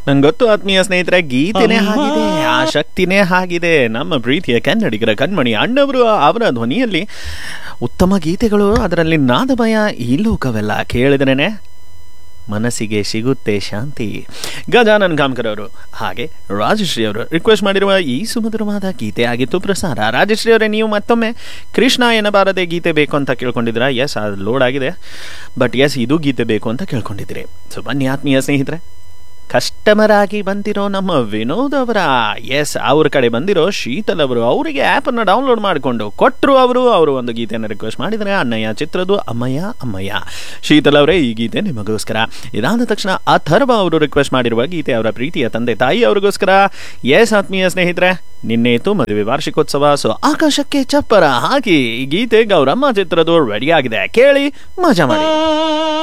ನಂಗೆ ಗೊತ್ತು ಆತ್ಮೀಯ ಸ್ನೇಹಿತರೆ ಗೀತೆನೇ ಆಗಿದೆ ಆ ಶಕ್ತಿನೇ ಆಗಿದೆ ನಮ್ಮ ಪ್ರೀತಿಯ ಕನ್ನಡಿಗರ ಕಣ್ಮಣಿ ಅಣ್ಣವರು ಅವರ ಧ್ವನಿಯಲ್ಲಿ ಉತ್ತಮ ಗೀತೆಗಳು ಅದರಲ್ಲಿ ನಾದಮಯ ಈ ಲೋಕವೆಲ್ಲ ಕೇಳಿದ್ರೇನೆ ಮನಸ್ಸಿಗೆ ಸಿಗುತ್ತೆ ಶಾಂತಿ ಗಜಾನನ್ ಕಾಮ್ಕರ್ ಅವರು ಹಾಗೆ ರಾಜಶ್ರೀ ಅವರು ರಿಕ್ವೆಸ್ಟ್ ಮಾಡಿರುವ ಈ ಸುಮಧುರವಾದ ಗೀತೆ ಆಗಿತ್ತು ಪ್ರಸಾರ ರಾಜಶ್ರೀ ಅವರೇ ನೀವು ಮತ್ತೊಮ್ಮೆ ಕೃಷ್ಣ ಎನ್ನಬಾರದೆ ಗೀತೆ ಬೇಕು ಅಂತ ಕೇಳ್ಕೊಂಡಿದ್ದೀರಾ ಎಸ್ ಅದು ಲೋಡ್ ಆಗಿದೆ ಬಟ್ ಎಸ್ ಇದು ಗೀತೆ ಬೇಕು ಅಂತ ಕೇಳ್ಕೊಂಡಿದ್ದೀರಿ ಸೊ ಬನ್ನಿ ಆತ್ಮೀಯ ಸ್ನೇಹಿತರೆ ಕಸ್ಟಮರ್ ಆಗಿ ಬಂದಿರೋ ನಮ್ಮ ವಿನೋದ್ ಅವರ ಎಸ್ ಅವ್ರ ಕಡೆ ಬಂದಿರೋ ಶೀತಲ್ ಅವರು ಅವರಿಗೆ ಆ್ಯಪನ್ನು ಡೌನ್ಲೋಡ್ ಮಾಡಿಕೊಂಡು ಕೊಟ್ಟರು ಅವರು ಅವರು ಒಂದು ಗೀತೆಯನ್ನು ರಿಕ್ವೆಸ್ಟ್ ಮಾಡಿದರೆ ಅಣ್ಣಯ್ಯ ಚಿತ್ರದ್ದು ಅಮ್ಮಯ್ಯ ಅಮ್ಮಯ್ಯ ಶೀತಲ್ ಅವರೇ ಈ ಗೀತೆ ನಿಮಗೋಸ್ಕರ ಇದಾದ ತಕ್ಷಣ ಅಥರ್ವ ಅವರು ರಿಕ್ವೆಸ್ಟ್ ಮಾಡಿರುವ ಗೀತೆ ಅವರ ಪ್ರೀತಿಯ ತಂದೆ ತಾಯಿ ಅವ್ರಿಗೋಸ್ಕರ ಎಸ್ ಆತ್ಮೀಯ ಸ್ನೇಹಿತರೆ ನಿನ್ನೆತು ಮದುವೆ ವಾರ್ಷಿಕೋತ್ಸವ ಸೊ ಆಕಾಶಕ್ಕೆ ಚಪ್ಪರ ಹಾಕಿ ಈ ಗೀತೆ ಗೌರಮ್ಮ ಚಿತ್ರದ್ದು ರೆಡಿ ಆಗಿದೆ ಕೇಳಿ ಮಜಾ ಮಾಡಿ